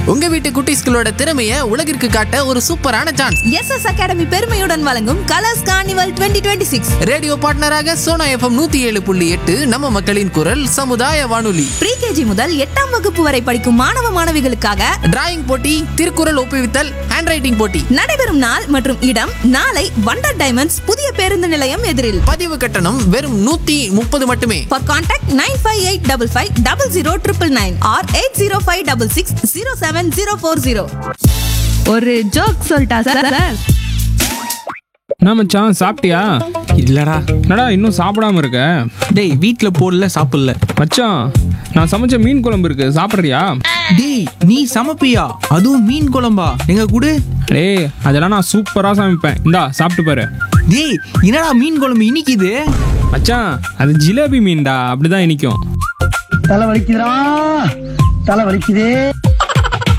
உங்க வீட்டு குட்டீஸ்களோட திறமைய உலகிற்கு காட்ட ஒரு சூப்பரான சான்ஸ் எஸ் எஸ் அகாடமி பெருமையுடன் வழங்கும் colours carnival twenty twenty six radio பார்ட்னராக சோனா எஃப்எம் நூத்தி ஏழு புள்ளி எட்டு நம்ம மக்களின் குரல் சமுதாய வானொலி ப்ரீகேஜி முதல் எட்டாம் வகுப்பு வரை படிக்கும் மாணவ மாணவிகளுக்காக டிராயிங் போட்டி திருக்குறள் ஒப்புவித்தல் ஹேண்ட் ரைட்டிங் போட்டி நடைபெறும் நாள் மற்றும் இடம் நாளை வண்டர் டைமண்ட்ஸ் புதிய பேருந்து நிலையம் எதிரில் பதிவு கட்டணம் வெறும் நூத்தி முப்பது மட்டுமே for contact nine five eight double five double zero triple nine or eight zero five double six zero seven zero four zero ஒரு ஜோக் சொல்லிட்டா சார் என்ன மச்சான் சாப்பிட்டியா இல்லடா என்னடா இன்னும் சாப்பிடாம இருக்க டேய் வீட்ல போடல சாப்பிடல மச்சான் நான் சமைச்ச மீன் குழம்பு இருக்கு சாப்பிட்றியா டேய் நீ சமைப்பியா அதுவும் மீன் குழம்பா எங்க கூடு டேய் அதெல்லாம் நான் சூப்பரா சமைப்பேன் இந்தா சாப்பிட்டு பாரு டேய் என்னடா மீன் குழம்பு இனிக்குது மச்சான் அது ஜிலேபி மீன்டா அப்படிதான் இனிக்கும் தலை வலிக்குதுடா தலை வலிக்குதே